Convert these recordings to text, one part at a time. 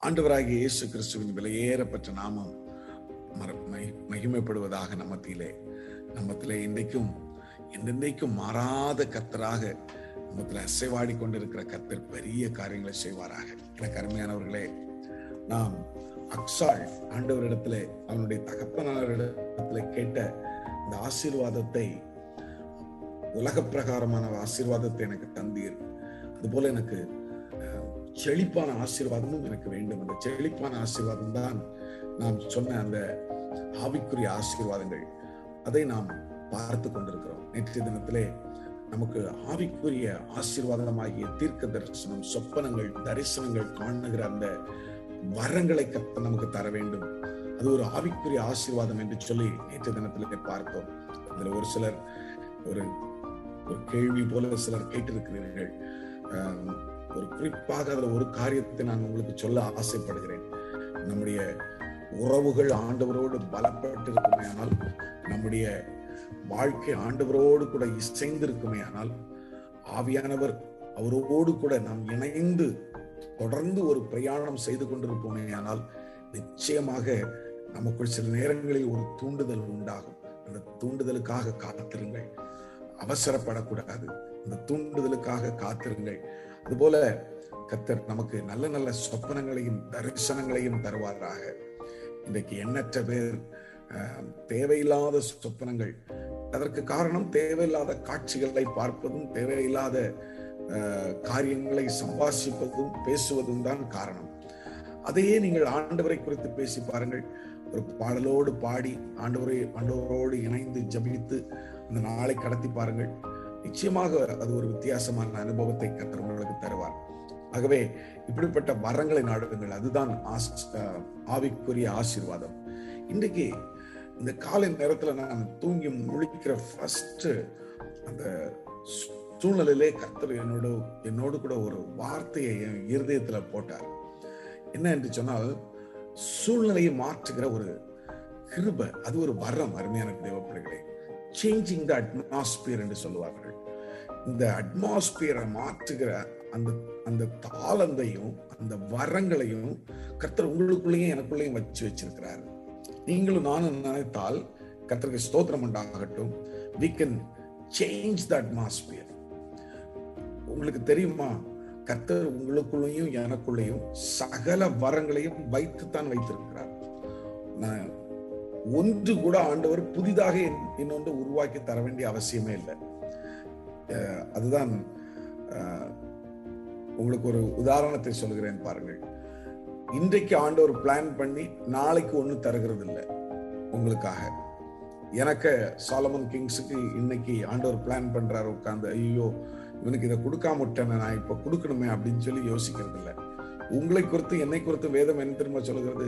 ஆண்டவராகிய இயேசு கிறிஸ்துவின் விலையேறப்பட்ட நாமம் மர- மகி- மகிமைப்படுவதாக நம்மத்திலே நம்மத்திலே இன்றைக்கும் என்றென்றைக்கும் மாறாத கத்தராக நம்மத்தில் அசைவாடி கொண்டிருக்கிற கத்தர் பெரிய காரியங்களை செய்வாராக எனக்கு அருமையானவர்களே நாம் அக்சால் ஆண்டவரிடத்திலே அவனுடைய தகப்பனாரிடத்திலே கேட்ட இந்த ஆசீர்வாதத்தை உலக பிரகாரமான ஆசீர்வாதத்தை எனக்கு தந்தீர் அதுபோல எனக்கு அஹ், செழிப்பான ஆசீர்வாதமும் எனக்கு வேண்டும் அந்த செழிப்பான ஆசீர்வாதம் தான் நாம் சொன்ன அந்த ஆவிக்குரிய ஆசீர்வாதங்கள் அதை நாம் பார்த்து கொண்டிருக்கிறோம் நேற்றைய தினத்திலே நமக்கு ஆவிக்குரிய ஆசீர்வாதமாகிய தீர்க்க தரிசனம் சொப்பனங்கள் தரிசனங்கள் காணுகிற அந்த வரங்களை கத்த நமக்கு தர வேண்டும் அது ஒரு ஆவிக்குரிய ஆசீர்வாதம் என்று சொல்லி நேற்றைய தினத்திலே பார்த்தோம் அதுல ஒரு சிலர் ஒரு ஒரு கேள்வி போல சிலர் கேட்டிருக்கிறீர்கள் ஆம், ஒரு குறிப்பாக அதுல ஒரு காரியத்தை நான் உங்களுக்கு சொல்ல ஆசைப்படுகிறேன் நம்முடைய உறவுகள் ஆண்டவரோடு பலப்பட்டு இருக்குமே ஆனால் நம்முடைய வாழ்க்கை ஆண்டவரோடு கூட இசைந்திருக்குமே ஆனால் ஆவியானவர் அவரோடு கூட நாம் இணைந்து தொடர்ந்து ஒரு பிரயாணம் செய்து கொண்டிருப்போமே ஆனால் நிச்சயமாக நமக்குள் சில நேரங்களில் ஒரு தூண்டுதல் உண்டாகும் அந்த தூண்டுதலுக்காக காத்திருங்கள் அவசரப்படக்கூடாது அந்த தூண்டுதலுக்காக காத்திருங்கள் அதுபோல கத்தர் நமக்கு நல்ல நல்ல சொப்பனங்களையும் தரிசனங்களையும் தருவாராக இன்றைக்கு எண்ணற்ற பேர் அஹ், தேவையில்லாத சொப்பனங்கள் அதற்கு காரணம் தேவையில்லாத காட்சிகளை பார்ப்பதும் தேவையில்லாத அஹ், காரியங்களை சம்பாஷிப்பதும் பேசுவதும் தான் காரணம் அதையே நீங்கள் ஆண்டவரை குறித்து பேசி பாருங்கள் ஒரு பாடலோடு பாடி ஆண்டவரை ஆண்டவரோடு இணைந்து ஜபித்து அந்த நாளை கடத்தி பாருங்கள் நிச்சயமாக அது ஒரு வித்தியாசமான அனுபவத்தை கத்தர் உங்களுக்கு தருவார் ஆகவே இப்படிப்பட்ட வரங்களை நாடுங்கள் அதுதான் ஆஸ்- அஹ், ஆவிக்குரிய ஆசீர்வாதம் இன்றைக்கு இந்த காலை நேரத்துல நான் தூங்கி முழிக்கிற ஃபர்ஸ்ட் அந்த சூ- சூழ்நிலையிலே கர்த்தர் என்னோட என்னோடு கூட ஒரு வார்த்தையை என் இருதயத்துல போட்டார் என்ன என்று சொன்னால் சூழ்நிலையை மாற்றுகிற ஒரு கிருப அது ஒரு வரம் அருமையான தேவப்பிள்ளைகளே சேஞ்சிங் த அட்மாஸ்பியர் என்று சொல்லுவார்கள் இந்த அட்மாஸ்பியரை மாற்றுகிற அந்த அந்த தாளந்தையும் அந்த வரங்களையும் கர்த்தர் உங்களுக்குள்ளேயும் எனக்குள்ளேயும் வச்சு வச்சிருக்கிறார் நீங்களும் நானும் நினைத்தால் கர்த்தருக்கு ஸ்தோத்திரம் உண்டாகட்டும் we can change the atmosphere உங்களுக்கு தெரியுமா கர்த்தர் உங்களுக்குள்ளேயும் எனக்குள்ளேயும் சகல வரங்களையும் வைத்துத்தான் வைத்திருக்கிறார் நான் ஒன்று கூட ஆண்டவர் புதிதாக என்- இன்னொன்று உருவாக்கி தர வேண்டிய அவசியமே இல்லை அஹ் அதுதான் அஹ், உங்களுக்கு ஒரு உதாரணத்தை சொல்கிறேன் பாருங்கள் இன்றைக்கு ஆண்டவர் பிளான் பண்ணி நாளைக்கு ஒண்ணு தருகிறது இல்லை உங்களுக்காக எனக்கு சாலமன் கிங்ஸுக்கு இன்னைக்கு ஆண்டவர் பிளான் பண்றாரு உட்கார்ந்து ஐயோ இவனுக்கு இதை கொடுக்காம விட்டேனே நான் இப்ப கொடுக்கணுமே அப்படின்னு சொல்லி யோசிக்கிறது இல்லை உங்களை குறித்து என்னை குறித்து வேதம் என்ன திரும்ப சொல்கிறது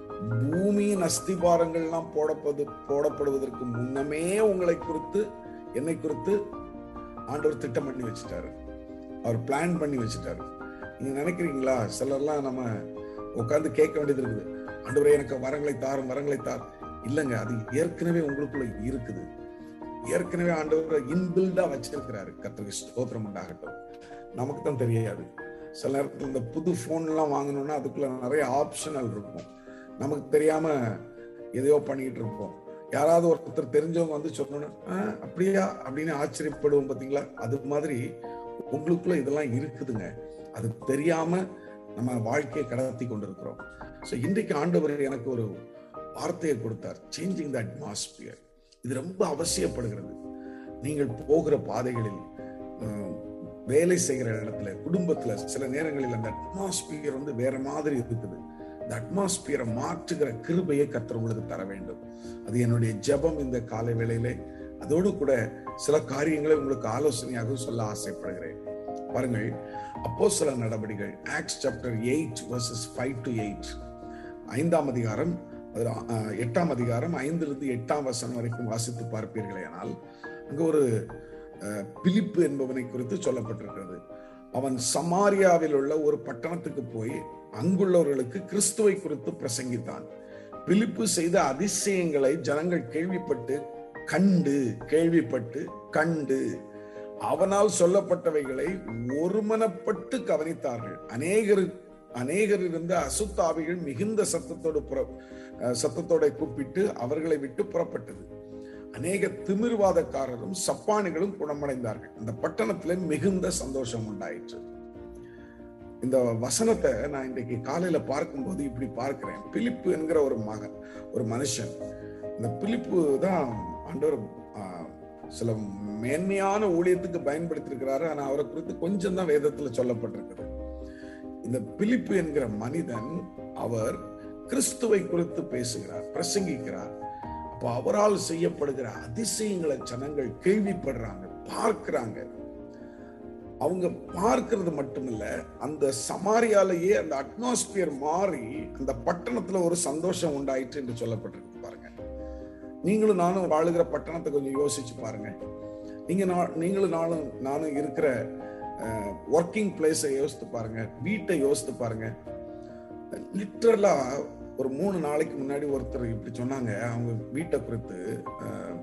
பூமியின் அஸ்திபாரங்கள்லாம் போடப்பது போடப்படுவதற்கு முன்னமே உங்களை குறித்து என்னை குறித்து ஆண்டவர் திட்டம் பண்ணி வச்சுட்டாரு அவர் பிளான் பண்ணி வச்சுட்டாரு நீங்க நினைக்கிறீங்களா சிலர்லாம் நம்ம உட்கார்ந்து கேட்க வேண்டியது இருக்குது ஆண்டவரே எனக்கு வரங்களை தாரும் வரங்களை தார் இல்லைங்க அது ஏற்கனவே உங்களுக்குள்ள இருக்குது ஏற்கனவே ஆண்டவர் இன்பில்டா வச்சிருக்கிறாரு கர்த்தருக்கு ஸ்தோத்திரம் உண்டாகட்டும் நமக்கு தான் தெரியாது சில நேரத்தில் இந்த புது போன் எல்லாம் வாங்கணும்னா அதுக்குள்ள நிறைய ஆப்ஷனல் இருக்கும் நமக்கு தெரியாம எதையோ பண்ணிட்டு இருப்போம் யாராவது ஒருத்தர் தெரிஞ்சவங்க வந்து சொன்னோன்னு "ஆ, அப்படியா அப்படின்னு ஆச்சரியப்படுவோம் பாத்தீங்களா அது மாதிரி உங்களுக்குள்ள இதெல்லாம் இருக்குதுங்க அது தெரியாம நம்ம வாழ்க்கையை கடத்தி கொண்டிருக்கிறோம் ஸோ இன்றைக்கு ஆண்டவர் எனக்கு ஒரு வார்த்தையை கொடுத்தார் சேஞ்சிங் த அட்மாஸ்பியர் இது ரொம்ப அவசியப்படுகிறது நீங்கள் போகிற பாதைகளில் அஹ், வேலை செய்கிற இடத்துல குடும்பத்துல சில நேரங்களில் அந்த அட்மாஸ்பியர் வந்து வேற மாதிரி இருக்குது இந்த அட்மாஸ்பியரை மாற்றுகிற கிருபையை கர்த்தர் உங்களுக்கு தர வேண்டும் அது என்னுடைய ஜெபம் இந்த காலை வேளையிலே அதோடு கூட சில காரியங்களை உங்களுக்கு ஆலோசனையாக சொல்ல ஆசைப்படுகிறேன் பாருங்கள் அப்போ சில நடவடிக்கைகள் Acts chapter eight verses five to eight ஐந்தாம் அதிகாரம் அதுல, அஹ், எட்டாம் அதிகாரம் ஐந்திலிருந்து எட்டாம் வசனம் வரைக்கும் வாசித்து பார்ப்பீர்களே ஆனால் அங்க ஒரு அஹ், பிலிப்பு என்பவனை குறித்து சொல்லப்பட்டிருக்கிறது அவன் சமாரியாவில் உள்ள ஒரு பட்டணத்துக்கு போய் அங்குள்ளவர்களுக்கு கிறிஸ்துவை குறித்து பிரசங்கித்தான் பிலிப்பு செய்த அதிசயங்களை ஜனங்கள் கேள்விப்பட்டு கண்டு கேள்விப்பட்டு கண்டு அவனால் சொல்லப்பட்டவைகளை ஒருமனப்பட்டு கவனித்தார்கள் அநேகர் அநேகர் இருந்த அசுத்தாவிகள் மிகுந்த சத்தத்தோடு புற அஹ், சத்தத்தோட கூப்பிட்டு அவர்களை விட்டு புறப்பட்டது அநேக திமிர்வாதக்காரரும் சப்பானிகளும் குணமடைந்தார்கள் அந்த பட்டணத்திலே மிகுந்த சந்தோஷம் உண்டாயிற்று இந்த வசனத்தை நான் இன்றைக்கு காலையில பார்க்கும்போது இப்படி பார்க்கிறேன் பிலிப்பு என்கிற ஒரு மகன் ஒரு மனுஷன் இந்த பிலிப்பு தான் ஆண்டவர் ஆஹ், சில மேன்மையான ஊழியத்துக்கு பயன்படுத்தியிருக்கிறாரு ஆனா அவரை குறித்து கொஞ்சம் தான் வேதத்துல சொல்லப்பட்டிருக்குது இந்த பிலிப்பு என்கிற மனிதன் அவர் கிறிஸ்துவை குறித்து பேசுகிறார் பிரசங்கிக்கிறார் அப்போ அவரால் செய்யப்படுகிற அதிசயங்களை ஜனங்கள் கேள்விப்படுறாங்க பார்க்கிறாங்க அவங்க பார்க்கிறது மட்டுமில்ல அந்த சமாரியாலேயே அந்த அட்மாஸ்பியர் மாறி அந்த பட்டணத்துல ஒரு சந்தோஷம் உண்டாயிற்று என்று சொல்லப்பட்டிருக்கு பாருங்க நீங்களும் நானும் வாழுகிற பட்டணத்தை கொஞ்சம் யோசிச்சு பாருங்க நீங்க நா- நீங்களும் நானும் நானும் இருக்கிற ஒர்க்கிங் பிளேஸை யோசித்து பாருங்க வீட்டை யோசித்து பாருங்க லிட்ரலா ஒரு மூணு நாளைக்கு முன்னாடி ஒருத்தர் இப்படி சொன்னாங்க அவங்க வீட்டை குறித்து அஹ்,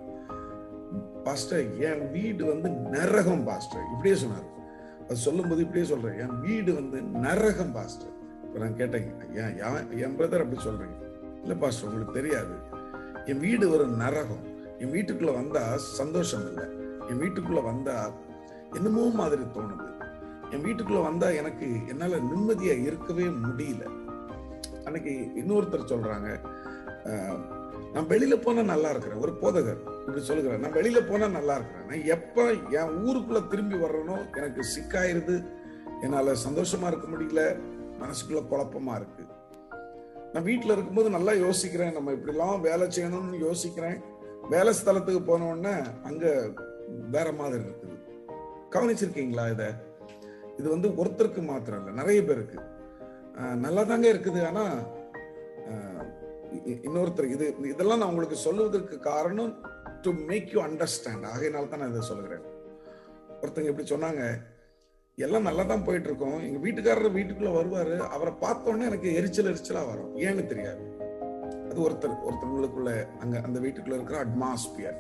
பாஸ்டர் என் வீடு வந்து நரகம் பாஸ்டர் இப்படியே சொன்னார் அது சொல்லும்போது இப்படியே சொல்றேன் என் வீடு வந்து நரகம் பாஸ்டர் இப்ப நான் கேட்டேன் ஏன் யா- என் பிரதர் அப்படி சொல்றீங்க இல்ல பாஸ்டர் உங்களுக்கு தெரியாது என் வீடு ஒரு நரகம் என் வீட்டுக்குள்ள வந்தா சந்தோஷம் இல்லை என் வீட்டுக்குள்ள வந்தா என்னமோ மாதிரி தோணுது என் வீட்டுக்குள்ள வந்தா எனக்கு என்னால நிம்மதியா இருக்கவே முடியல அன்னைக்கு இன்னொருத்தர் சொல்றாங்க அஹ், நான் வெளியில போனா நல்லா இருக்கிறேன் ஒரு போதகர் இப்படி சொல்லுகிறேன் நான் வெளியில போனா நல்லா இருக்கிறேன் நான் எப்ப என் ஊருக்குள்ள திரும்பி வர்றேனோ எனக்கு சிக்காயிருது என்னால சந்தோஷமா இருக்க முடியல மனசுக்குள்ள குழப்பமா இருக்கு நான் வீட்டுல இருக்கும்போது நல்லா யோசிக்கிறேன் நம்ம இப்படிலாம் வேலை செய்யணும்னு யோசிக்கிறேன் வேலை ஸ்தலத்துக்கு போன உடனே அங்க வேற மாதிரி இருக்குது கவனிச்சிருக்கீங்களா இத இது வந்து ஒருத்தருக்கு மாத்திரம் இல்லை நிறைய பேருக்கு நல்லா தாங்க இருக்குது ஆனா அஹ், இ- இன்னொருத்தர் இது இதெல்லாம் நான் உங்களுக்கு சொல்லுவதற்கு காரணம் டு மேக் யூ அண்டர்ஸ்டாண்ட் ஆகையினால தான் நான் இதை சொல்லுகிறேன் ஒருத்தங்க இப்படி சொன்னாங்க எல்லாம் நல்லா தான் போயிட்டு இருக்கோம் எங்க வீட்டுக்காரர் வீட்டுக்குள்ள வருவாரு அவரை பார்த்த உடனே எனக்கு எரிச்சல் எரிச்சலா வரும் ஏன்னு தெரியாது அது ஒருத்தர் ஒருத்தவங்களுக்குள்ள அங்க அந்த வீட்டுக்குள்ள இருக்கிற அட்மாஸ்பியர்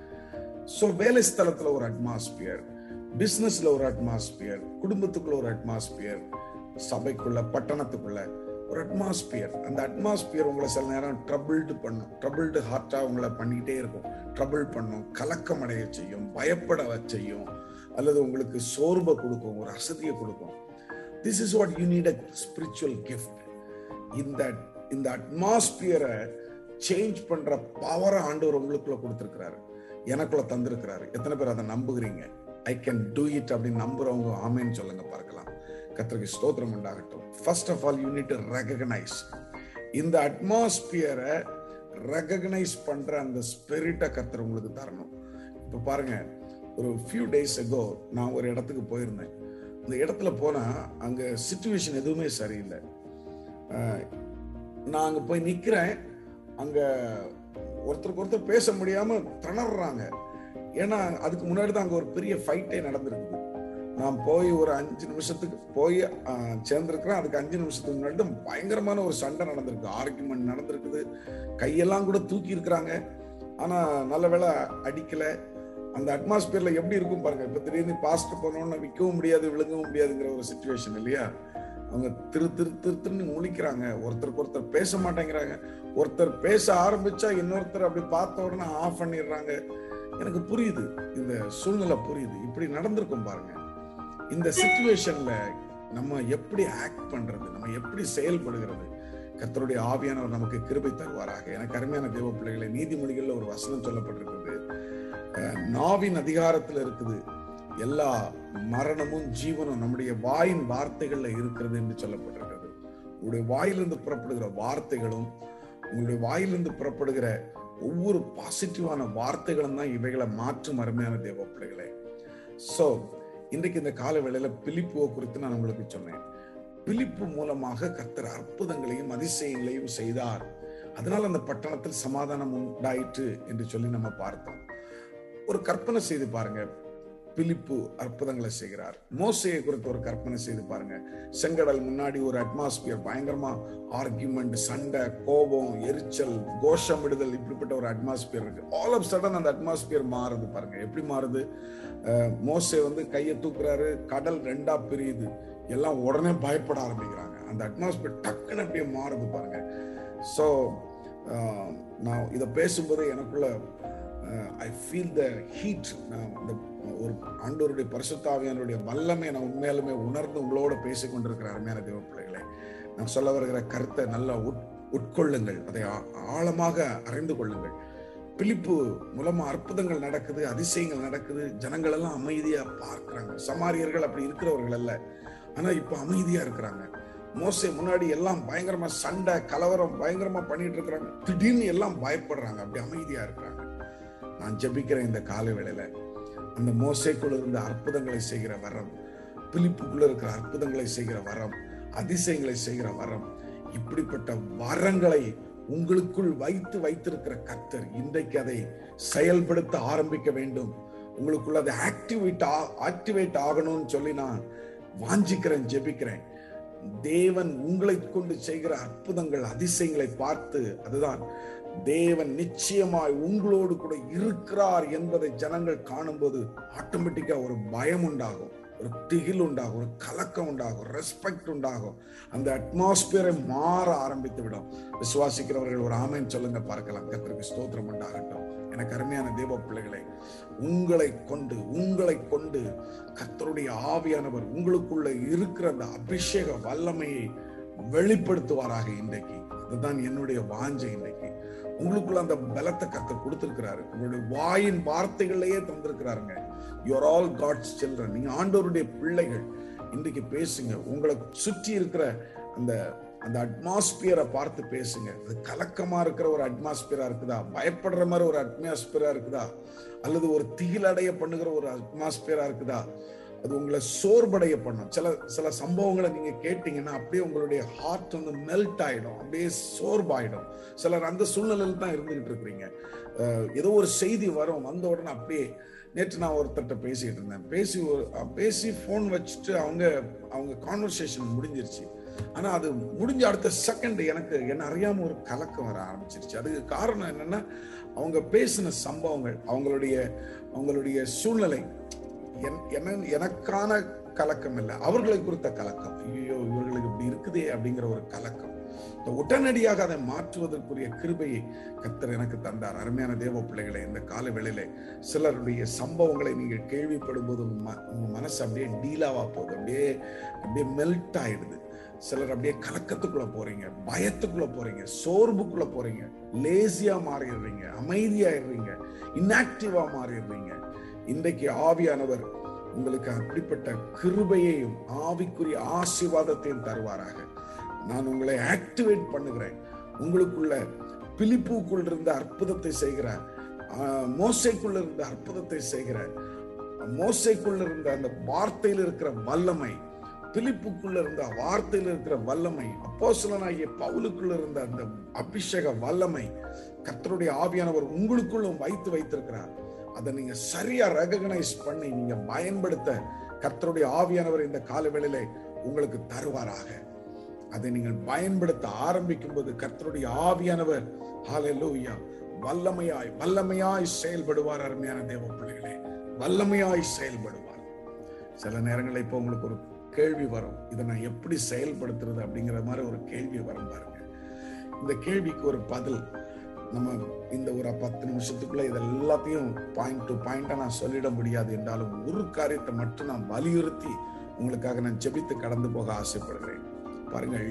ஸோ வேலை ஸ்தலத்துல ஒரு அட்மாஸ்பியர் பிசினஸ்ல ஒரு அட்மாஸ்பியர் குடும்பத்துக்குள்ள ஒரு அட்மாஸ்பியர் சபைக்குள்ள பட்டணத்துக்குள்ள ஒரு அட்மாஸ்பியர் அந்த அட்மாஸ்பியர் உங்களை சில நேரம் ட்ரபிள்டு பண்ணும் ட்ரபிள்டு ஹார்ட்டா உங்களை பண்ணிக்கிட்டே இருக்கும் ட்ரபிள் பண்ணும் கலக்கம் அடைய செய்யும் பயப்பட செய்யும் அல்லது உங்களுக்கு சோர்வை கொடுக்கும் ஒரு அசதியை கொடுக்கும் this is what you need a spiritual gift இந்த இந்த அட்மாஸ்பியரை சேஞ்ச் பண்ற பவரை ஆண்டவர் உங்களுக்குள்ள கொடுத்திருக்கிறாரு எனக்குள்ள தந்திருக்கிறாரு எத்தனை பேர் அதை நம்புகிறீங்க ஐ கேன் டூ இட் அப்படின்னு நம்புறவங்க ஆமேன்னு சொல்லுங்க பார்க்கலாம் கர்த்தருக்கு ஸ்தோத்திரம் உண்டாகட்டும் first of all you need recognise இந்த அட்மாஸ்பியரை ரெகனைஸ் பண்ற அந்த ஸ்பிரிட்டை கர்த்தர் உங்களுக்கு தரணும் இப்போ பாருங்க ஒரு ஃபியூ டேஸ் எகோ நான் ஒரு இடத்துக்கு போயிருந்தேன் அந்த இடத்துல போனா அங்க சுச்சுவேஷன் எதுவுமே சரியில்லை அஹ், நான் அங்க போய் நிக்கிறேன் அங்க ஒருத்தருக்கு ஒருத்தர் பேச முடியாம திணறாங்க ஏன்னா அதுக்கு முன்னாடி தான் அங்க ஒரு பெரிய ஃபைட்டே நடந்திருக்குது நான் போய் ஒரு அஞ்சு நிமிஷத்துக்கு போய் அஹ், சேர்ந்திருக்கிறேன் அதுக்கு அஞ்சு நிமிஷத்துக்கு முன்னாடி தான் பயங்கரமான ஒரு சண்டை நடந்திருக்கு ஆர்குமெண்ட் நடந்திருக்குது கையெல்லாம் கூட தூக்கி இருக்கிறாங்க ஆனா நல்ல வேளை அடிக்கல அந்த அட்மாஸ்பியர்ல எப்படி இருக்கும் பாருங்க இப்ப திடீர்னு பாஸ்ட் போனோம்னா விற்கவும் முடியாது விழுங்கவும் முடியாதுங்கிற ஒரு சுச்சுவேஷன் இல்லையா அவங்க திரு திரு திரு திருன்னு முழிக்கிறாங்க ஒருத்தருக்கு ஒருத்தர் பேச மாட்டேங்கிறாங்க ஒருத்தர் பேச ஆரம்பிச்சா இன்னொருத்தர் அப்படி பார்த்த உடனே ஆஃப் பண்ணிடுறாங்க எனக்கு புரியுது இந்த சூழ்நிலை புரியுது இப்படி நடந்திருக்கும் பாருங்க இந்த சுச்சுவேஷன்ல நம்ம எப்படி ஆக்ட் பண்றது நம்ம எப்படி செயல்படுகிறது கர்த்தருடைய ஆவியானவர் நமக்கு கிருபை தருவாராக எனக்கு அருமையான தேவ பிள்ளைகளை நீதிமொழிகள்ல ஒரு வசனம் சொல்லப்பட்டிருக்கிறது அஹ், நாவின் அதிகாரத்துல இருக்குது எல்லா மரணமும் ஜீவனும் நம்முடைய வாயின் வார்த்தைகள்ல இருக்கிறது என்று சொல்லப்பட்டிருக்கிறது உங்களுடைய வாயிலிருந்து புறப்படுகிற வார்த்தைகளும் உங்களுடைய வாயிலிருந்து புறப்படுகிற ஒவ்வொரு பாசிட்டிவான வார்த்தைகளும் தான் இவைகளை மாற்றும் அருமையான தேவ பிள்ளைகளே சோ இன்றைக்கு இந்த கால வேளையில பிலிப்புவை குறித்து நான் உங்களுக்கு சொன்னேன் பிலிப்பு மூலமாக கர்த்தர் அற்புதங்களையும் அதிசயங்களையும் செய்தார் அதனால் அந்த பட்டணத்தில் சமாதானம் உண்டாயிற்று என்று சொல்லி நம்ம பார்த்தோம் ஒரு கற்பனை செய்து பாருங்க பிலிப்பு அற்புதங்களை செய்கிறார் மோசையை குறித்து ஒரு கற்பனை செய்து பாருங்க செங்கடல் முன்னாடி ஒரு அட்மாஸ்பியர் பயங்கரமா ஆர்கியூமெண்ட் சண்டை கோபம் எரிச்சல் கோஷமிடுதல் இப்படிப்பட்ட ஒரு அட்மாஸ்பியர் இருக்கு ஆல் ஆஃப் சடன் அந்த அட்மாஸ்பியர் மாறுது பாருங்க எப்படி மாறுது அஹ், மோசே வந்து கையை தூக்குறாரு கடல் ரெண்டா பிரியுது எல்லாம் உடனே பயப்பட ஆரம்பிக்கிறாங்க அந்த அட்மாஸ்பியர் டக்குன்னு அப்படியே மாறுது பாருங்க ஸோ நான் இதை பேசும்போது எனக்குள்ள ஐ ஃபீல் த ஹீட் இந்த ஒரு ஆண்டோருடைய பரிசுத்தாவியானுடைய வல்லமை நான் உண்மையாலுமே உணர்ந்து உங்களோட பேசிக் கொண்டிருக்கிற அருமையான தேவ பிள்ளைகளை நான் சொல்ல வருகிற கருத்தை நல்லா உட் உட்கொள்ளுங்கள் அதை ஆ- ஆழமாக அறிந்து கொள்ளுங்கள் பிலிப்பு மூலமா அற்புதங்கள் நடக்குது அதிசயங்கள் நடக்குது ஜனங்கள் எல்லாம் அமைதியா பார்க்கறாங்க சமாரியர்கள் அப்படி இருக்கிறவர்கள் அல்ல ஆனா இப்ப அமைதியா இருக்கிறாங்க மோசே முன்னாடி எல்லாம் பயங்கரமா சண்டை கலவரம் பயங்கரமா பண்ணிட்டு இருக்கிறாங்க திடீர்னு எல்லாம் பயப்படுறாங்க அப்படி அமைதியா இருக்கிறாங்க நான் ஜெபிக்கிறேன் இந்த காலை வேளையில அந்த மோசைக்குள்ள இருந்த அற்புதங்களை செய்கிற வரம் பிலிப்புக்குள்ள இருக்கிற அற்புதங்களை செய்கிற வரம் அதிசயங்களை செய்கிற வரம் இப்படிப்பட்ட வரங்களை உங்களுக்குள் வைத்து வைத்திருக்கிற கர்த்தர் இன்றைக்கு அதை செயல்படுத்த ஆரம்பிக்க வேண்டும் உங்களுக்குள்ள அதை ஆக்டிவேட் ஆக்டிவேட் ஆகணும்னு சொல்லி நான் வாஞ்சிக்கிறேன் ஜெபிக்கிறேன் தேவன் உங்களை கொண்டு செய்கிற அற்புதங்கள் அதிசயங்களை பார்த்து அதுதான் தேவன் நிச்சயமாய் உங்களோடு கூட இருக்கிறார் என்பதை ஜனங்கள் காணும்போது ஆட்டோமேட்டிக்கா ஒரு பயம் உண்டாகும் ஒரு திகில் உண்டாகும் ஒரு கலக்கம் உண்டாகும் ரெஸ்பெக்ட் உண்டாகும் அந்த அட்மாஸ்பியரை மாற ஆரம்பித்து விடும் விசுவாசிக்கிறவர்கள் ஒரு ஆமைன்னு சொல்லுங்க பார்க்கலாம் கர்த்தருக்கு ஸ்தோத்திரம் உண்டாகட்டும் எனக்கு அருமையான தேவ பிள்ளைகளை உங்களை கொண்டு உங்களை கொண்டு கர்த்தருடைய ஆவியானவர் உங்களுக்குள்ள இருக்கிற அந்த அபிஷேக வல்லமையை வெளிப்படுத்துவாராக இன்றைக்கு அதுதான் என்னுடைய வாஞ்சை இன்னைக்கு உங்களுக்குள்ள அந்த பலத்தை கர்த்தர் கொடுத்திருக்கிறாரு உங்களுடைய வாயின் வார்த்தைகளையே தந்திருக்கிறாருங்க யூஆர் ஆல் காட்ஸ் சில்ட்ரன் நீங்க ஆண்டவருடைய பிள்ளைகள் இன்றைக்கு பேசுங்க உங்களை சுற்றி இருக்கிற அந்த அந்த அட்மாஸ்பியரை பார்த்து பேசுங்க அது கலக்கமா இருக்கிற ஒரு அட்மாஸ்பியரா இருக்குதா பயப்படுற மாதிரி ஒரு அட்மாஸ்பியரா இருக்குதா அல்லது ஒரு திகிலடைய பண்ணுகிற ஒரு அட்மாஸ்பியரா இருக்குதா அது உங்களை சோர்வடைய பண்ணும் சில சில சம்பவங்களை நீங்க கேட்டீங்கன்னா அப்படியே உங்களுடைய ஹார்ட் வந்து மெல்ட் ஆயிடும் அப்படியே சோர்வாயிடும் சிலர் அந்த சூழ்நிலையில் தான் இருந்துகிட்டு இருக்கிறீங்க அஹ் ஏதோ ஒரு செய்தி வரும் வந்த உடனே அப்படியே நேற்று நான் ஒருத்தர்கிட்ட பேசிட்டு இருந்தேன் பேசி ஒரு பேசி ஃபோன் வச்சுட்டு அவங்க அவங்க கான்வர்சேஷன் முடிஞ்சிருச்சு ஆனா அது முடிஞ்ச அடுத்த செகண்ட் எனக்கு என்ன அறியாம ஒரு கலக்கம் வர ஆரம்பிச்சிருச்சு அதுக்கு காரணம் என்னன்னா அவங்க பேசின சம்பவங்கள் அவங்களுடைய அவங்களுடைய சூழ்நிலை என்- என்ன எனக்கான கலக்கம் இல்லை அவர்களை குறித்த கலக்கம் ஐயோ இவர்களுக்கு இப்படி இருக்குதே அப்படிங்கிற ஒரு கலக்கம் இந்த உடனடியாக அதை மாற்றுவதற்குரிய கிருபையை கர்த்தர் எனக்கு தந்தார் அருமையான தேவ பிள்ளைகளை இந்த கால வேளையிலே சிலருடைய சம்பவங்களை நீங்கள் கேள்விப்படும் போது உங்க ம- உங்க மனசு அப்படியே டீலாவா போகுது அப்படியே அப்படியே மெல்ட் ஆயிடுது சிலர் அப்படியே கலக்கத்துக்குள்ள போறீங்க பயத்துக்குள்ள போறீங்க சோர்வுக்குள்ள போறீங்க லேசியா மாறிடுறீங்க அமைதியாயிடுறீங்க இன்ஆக்டிவா மாறிடுறீங்க இன்றைக்கு ஆவியானவர் உங்களுக்கு அப்படிப்பட்ட கிருபையையும் ஆவிக்குரிய ஆசீர்வாதத்தையும் தருவாராக நான் உங்களை ஆக்டிவேட் பண்ணுகிறேன் உங்களுக்குள்ள பிலிப்புக்குள் இருந்த அற்புதத்தை செய்கிற ஆஹ், மோசைக்குள்ள இருந்த அற்புதத்தை செய்கிற மோசைக்குள்ள இருந்த அந்த வார்த்தையில் இருக்கிற வல்லமை பிலிப்புக்குள்ள இருந்த வார்த்தையில் இருக்கிற வல்லமை அப்போஸ்தலனாகிய பவுலுக்குள்ள இருந்த அந்த அபிஷேக வல்லமை கர்த்தருடைய ஆவியானவர் உங்களுக்குள்ளும் வைத்து வைத்திருக்கிறார் அதை நீங்க சரியா ரெகனைஸ் பண்ணி நீங்க பயன்படுத்த கர்த்தருடைய ஆவியானவர் இந்த காலவேளையிலே உங்களுக்கு தருவாராக அதை நீங்கள் பயன்படுத்த ஆரம்பிக்கும் போது கர்த்தருடைய ஆவியானவர் ஹalleluya வல்லமையாய் வல்லமையாய் செயல்படுவார் அருமையான தேவ பிள்ளைகளே வல்லமையாய் செயல்படுவார் சில நேரங்களில் இப்போ உங்களுக்கு ஒரு கேள்வி வரும் இதை நான் எப்படி செயல்படுத்துறது அப்படிங்கிற மாதிரி ஒரு கேள்வி வரும் பாருங்க இந்த கேள்விக்கு ஒரு பதில் நம்ம இந்த ஒரு பத்து நிமிஷத்துக்குள்ள இது எல்லாத்தையும் பாயிண்ட் டு பாயிண்டா நான் சொல்லிட முடியாது என்றாலும் ஒரு காரியத்தை மட்டும் நான் வலியுறுத்தி உங்களுக்காக நான் ஜெபித்து கடந்து போக ஆசைப்படுகிறேன் பாருங்கள்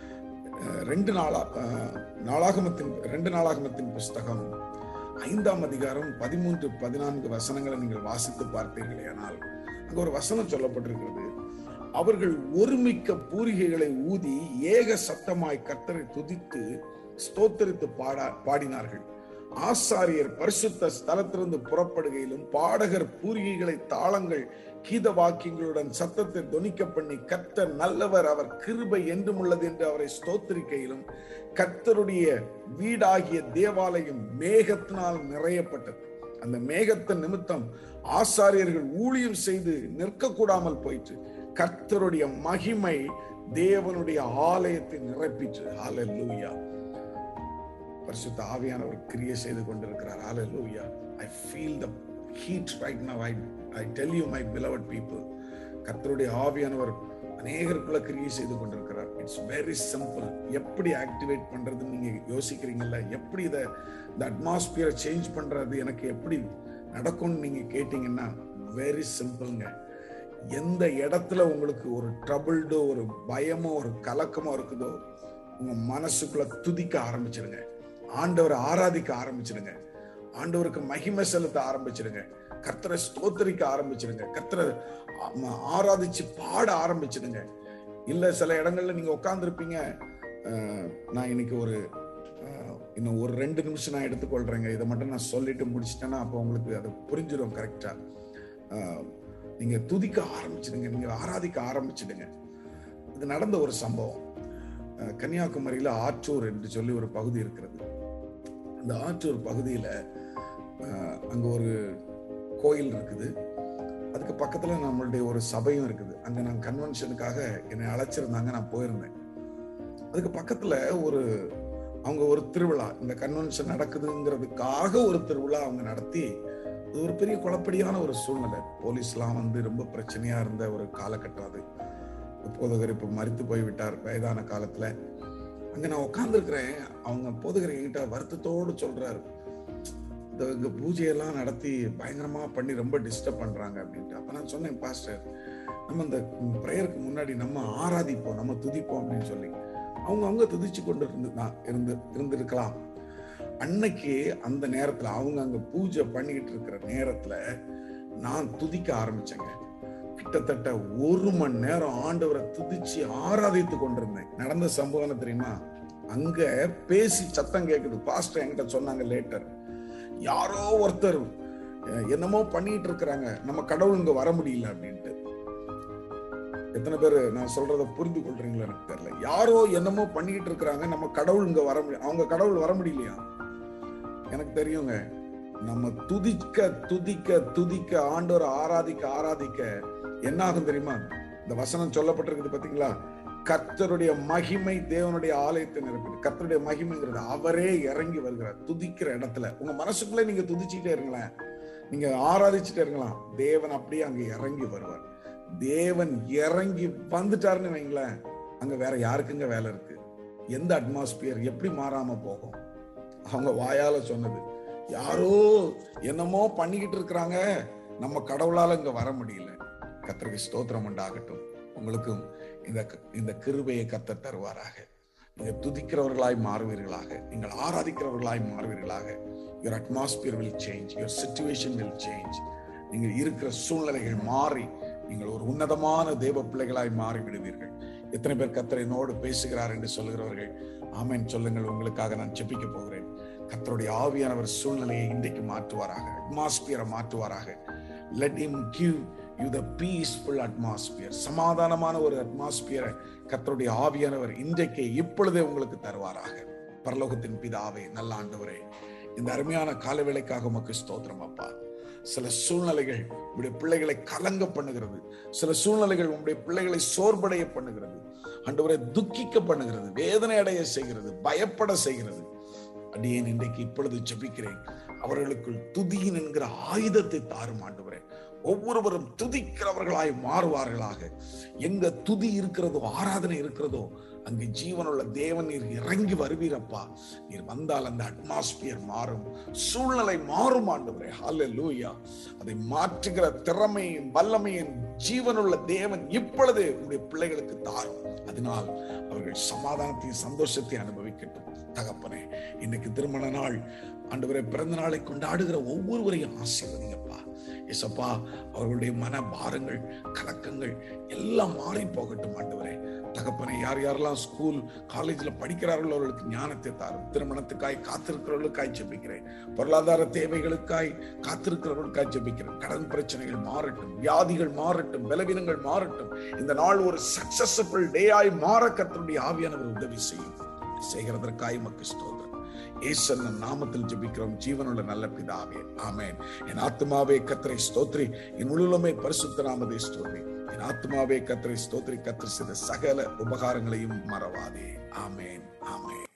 அஹ், ரெண்டு நாளா அஹ், நாளாகமத்தின் ரெண்டு நாளாகமத்தின் புஸ்தகம் ஐந்தாம் அதிகாரம் பதிமூன்று பதினான்கு வசனங்களை நீங்கள் வாசித்து பார்த்தீர்களே ஆனால் அங்க ஒரு வசனம் சொல்லப்பட்டிருக்கிறது அவர்கள் ஒருமிக்க பூரிகைகளை ஊதி ஏக சத்தமாய் கர்த்தரை துதித்து ஸ்தோத்தரித்து பாடா பாடினார்கள் ஆசாரியர் பரிசுத்த ஸ்தலத்திலிருந்து புறப்படுகையிலும் பாடகர் பூரிகைகளை தாளங்கள் கீத வாக்கியங்களுடன் சத்தத்தை தொனிக்க பண்ணி கர்த்தர் நல்லவர் அவர் கிருபை என்றும் உள்ளது என்று அவரை ஸ்தோத்திரிக்கையிலும் கர்த்தருடைய வீடாகிய தேவாலயம் மேகத்தினால் நிறையப்பட்டது அந்த மேகத்தின் நிமித்தம் ஆசாரியர்கள் ஊழியம் செய்து நிற்கக்கூடாமல் போயிற்று கர்த்தருடைய மகிமை தேவனுடைய ஆலயத்தை நிரப்பிற்று ஹalleluya பரிசுத்த ஆவியானவர் கிரியை செய்து கொண்டிருக்கிறார் ஹalleluya I feel the heat right now I I tell you my beloved people கர்த்தருடைய ஆவியானவர் அநேகருக்குள்ள கிரியை செய்து கொண்டிருக்கிறார் இட்ஸ் வெரி சிம்பிள் எப்படி ஆக்டிவேட் பண்றதுன்னு நீங்க யோசிக்கிறீங்கல்ல எப்படி இதை இந்த அட்மாஸ்பியரை சேஞ்ச் பண்றது எனக்கு எப்படி நடக்கும்னு நீங்க கேட்டீங்கன்னா வெரி சிம்பிள்ங்க எந்த இடத்துல உங்களுக்கு ஒரு ட்ரபிள்டோ ஒரு பயமோ ஒரு கலக்கமோ இருக்குதோ உங்க மனசுக்குள்ள துதிக்க ஆரம்பிச்சிருங்க ஆண்டவரை ஆராதிக்க ஆரம்பிச்சிருங்க ஆண்டவருக்கு மகிமை செலுத்த ஆரம்பிச்சிருங்க கர்த்தரை ஸ்தோத்தரிக்க ஆரம்பிச்சிருங்க கர்த்தரை ஆ- ஆராதிச்சு பாட ஆரம்பிச்சிடுங்க இல்ல சில இடங்கள்ல நீங்க உட்கார்ந்துருப்பீங்க நான் இன்னைக்கு ஒரு அஹ், இன்னும் ஒரு ரெண்டு நிமிஷம் நான் எடுத்துக்கொள்றேங்க இதை மட்டும் நான் சொல்லிட்டு முடிச்சிட்டேன்னா அப்போ உங்களுக்கு அது புரிஞ்சிடும் கரெக்டா நீங்க துதிக்க ஆரம்பிச்சிடுங்க நீங்க ஆராதிக்க ஆரம்பிச்சிடுங்க இது நடந்த ஒரு சம்பவம் அஹ், கன்னியாகுமரியில ஆற்றூர் என்று சொல்லி ஒரு பகுதி இருக்கிறது அந்த ஆற்றூர் பகுதியில அஹ், அங்க ஒரு கோயில் இருக்குது அதுக்கு பக்கத்துல நம்மளுடைய ஒரு சபையும் இருக்குது அங்க நான் கன்வென்ஷனுக்காக என்னை அழைச்சிருந்தாங்க நான் போயிருந்தேன் அதுக்கு பக்கத்துல ஒரு அவங்க ஒரு திருவிழா இந்த கன்வென்ஷன் நடக்குதுங்கிறதுக்காக ஒரு திருவிழா அவங்க நடத்தி அது ஒரு பெரிய குழப்படியான ஒரு சூழ்நிலை போலீஸ்லாம் வந்து ரொம்ப பிரச்சனையா இருந்த ஒரு காலகட்டம் அது போதகர் இப்ப மறித்து போய் விட்டார் வயதான காலத்துல அங்க நான் உட்கார்ந்துருக்கிறேன் அவங்க போதகர் என்கிட்ட வருத்தத்தோடு சொல்றாரு இந்த இங்க பூஜையெல்லாம் நடத்தி பயங்கரமா பண்ணி ரொம்ப டிஸ்டர்ப் பண்றாங்க அப்படின்ட்டு அப்ப நான் சொன்னேன் பாஸ்டர் நம்ம இந்த ப்ரேயருக்கு முன்னாடி நம்ம ஆராதிப்போம் நம்ம துதிப்போம் அப்படின்னு சொல்லி அவங்க அவங்க துதிச்சு கொண்டு இருந்து தான் இருந்து இருந்திருக்கலாம் அன்னைக்கு அந்த நேரத்துல அவங்க அங்க பூஜை பண்ணிக்கிட்டு இருக்கிற நேரத்துல நான் துதிக்க ஆரம்பிச்சேங்க கிட்டத்தட்ட ஒரு மணி நேரம் ஆண்டவரை துதிச்சு ஆராதித்து கொண்டிருந்தேன் நடந்த சம்பவம் என்ன தெரியுமா அங்க பேசி சத்தம் கேக்குது பாஸ்டர் என்கிட்ட சொன்னாங்க லேட்டர் யாரோ ஒருத்தர் அஹ், என்னமோ பண்ணிட்டு இருக்கிறாங்க நம்ம கடவுள் இங்க வர முடியல அப்படின்ட்டு எத்தனை பேர் நான் சொல்றத புரிந்து கொள்றீங்களா எனக்கு தெரியல யாரோ என்னமோ பண்ணிக்கிட்டு இருக்கிறாங்க நம்ம கடவுள் இங்க வர முடியும் அவங்க கடவுள் வர முடியலையா எனக்கு தெரியுங்க நம்ம துதிக்க துதிக்க துதிக்க ஆண்டவர் ஆராதிக்க ஆராதிக்க என்ன ஆகும் தெரியுமா இந்த வசனம் சொல்லப்பட்டிருக்குது பாத்தீங்களா கர்த்தருடைய மகிமை தேவனுடைய ஆலயத்தை நிரப்பிது கர்த்தருடைய மகிமைங்கிறது அவரே இறங்கி வருகிறார் துதிக்கிற இடத்துல உங்க மனசுக்குள்ளே நீங்க துதிச்சுட்டே இருங்களேன் நீங்க ஆராதிச்சுட்டே இருக்கலாம் தேவன் அப்படியே அங்க இறங்கி வருவார் தேவன் இறங்கி வந்துட்டாருன்னு வைங்களேன் அங்க வேற யாருக்குங்க வேலை இருக்கு எந்த அட்மாஸ்பியர் எப்படி மாறாம போகும் அவங்க வாயால சொன்னது யாரோ என்னமோ பண்ணிக்கிட்டு இருக்கிறாங்க நம்ம கடவுளால இங்க வர முடியல கத்தருக்கு ஸ்தோத்திரம் உண்டாகட்டும் உங்களுக்கும் இந்த இந்த கிருபையை கத்த தருவாராக நீங்க துதிக்கிறவர்களாய் மாறுவீர்களாக நீங்கள் ஆராதிக்கிறவர்களாய் மாறுவீர்களாக your atmosphere will change your situation will change நீங்கள் இருக்கிற சூழ்நிலைகள் மாறி நீங்கள் ஒரு உன்னதமான தேவ பிள்ளைகளாய் மாறி விடுவீர்கள் எத்தனை பேர் கத்தர் என்னோடு பேசுகிறார் என்று சொல்லுகிறவர்கள் ஆமென் சொல்லுங்கள் உங்களுக்காக நான் ஜெபிக்க போகிறேன் கத்தருடைய ஆவியானவர் சூழ்நிலையை இன்றைக்கு மாற்றுவாராக அட்மாஸ்பியரை மாற்றுவாராக let him give you the peaceful atmosphere சமாதானமான ஒரு அட்மாஸ்பியரை கத்தருடைய ஆவியானவர் இன்றைக்கே இப்பொழுதே உங்களுக்கு தருவாராக பரலோகத்தின் பிதாவே நல்ல ஆண்டவரே இந்த அருமையான காலவேளைக்காக உமக்கு ஸ்தோத்திரம் அப்பா சில சூழ்நிலைகள் உங்களுடைய பிள்ளைகளை கலங்க பண்ணுகிறது சில சூழ்நிலைகள் உங்களுடைய பிள்ளைகளை சோர்வடைய பண்ணுகிறது ஆண்டவரை துக்கிக்க பண்ணுகிறது வேதனை அடைய செய்கிறது பயப்பட செய்கிறது அடியேன் இன்றைக்கு இப்பொழுது ஜெபிக்கிறேன் அவர்களுக்குள் துதியின் என்கிற ஆயுதத்தை தாரும் ஆண்டவரே ஒவ்வொருவரும் துதிக்கிறவர்களாய் மாறுவார்களாக எங்க துதி இருக்கிறதோ ஆராதனை இருக்கிறதோ அங்கு ஜீவனுள்ள தேவன் நீர் இறங்கி வருவீரப்பா நீர் வந்தால் அந்த அட்மாஸ்பியர் மாறும் சூழ்நிலை மாறும் ஆண்டவரே ஹalleluya அதை மாற்றுகிற திறமையும் வல்லமையும் ஜீவனுள்ள தேவன் இப்பொழுது உங்களுடைய பிள்ளைகளுக்கு தாரும் அதனால் அவர்கள் சமாதானத்தையும் சந்தோஷத்தை அனுபவிக்கட்டும் தகப்பனே இன்னைக்கு திருமண நாள் ஆண்டவரை பிறந்த நாளை கொண்டாடுகிற ஒவ்வொருவரையும் ஆசீர்வதிங்கப்பா எசப்பா அவர்களுடைய மன பாரங்கள் கலக்கங்கள் எல்லாம் மாறி போகட்டும் ஆண்டவரே தகப்பனை யார் யாரெல்லாம் ஸ்கூல் காலேஜ்ல படிக்கிறார்களோ அவர்களுக்கு ஞானத்தை தாரும் திருமணத்துக்காய் காத்திருக்கிறவர்களுக்காய் ஜெபிக்கிறேன் பொருளாதார தேவைகளுக்காய் காத்திருக்கிறவர்களுக்காய் ஜெபிக்கிறேன் கடன் பிரச்சனைகள் மாறட்டும் வியாதிகள் மாறட்டும் பலவீனங்கள் மாறட்டும் இந்த நாள் ஒரு சக்சஸ்ஃபுல் டே ஆய் மாற கத்தருடைய ஆவியானவர் உதவி செய்யும் செய்கிறதற்காய் மக்கு ஸ்தோத்திரம் ஏசன் நாமத்தில் ஜெபிக்கிறோம் ஜீவனுள்ள நல்ல பிதாவே ஆமென் என் ஆத்மாவே கத்தரை ஸ்தோத்ரி என் உள்ளுமே பரிசுத்த நாமதே ஸ்தோத்ரி என் ஆத்மாவே கத்தரை ஸ்தோத்ரி கத்தர் செய்த சகல உபகாரங்களையும் மறவாதே ஆமென் ஆமென்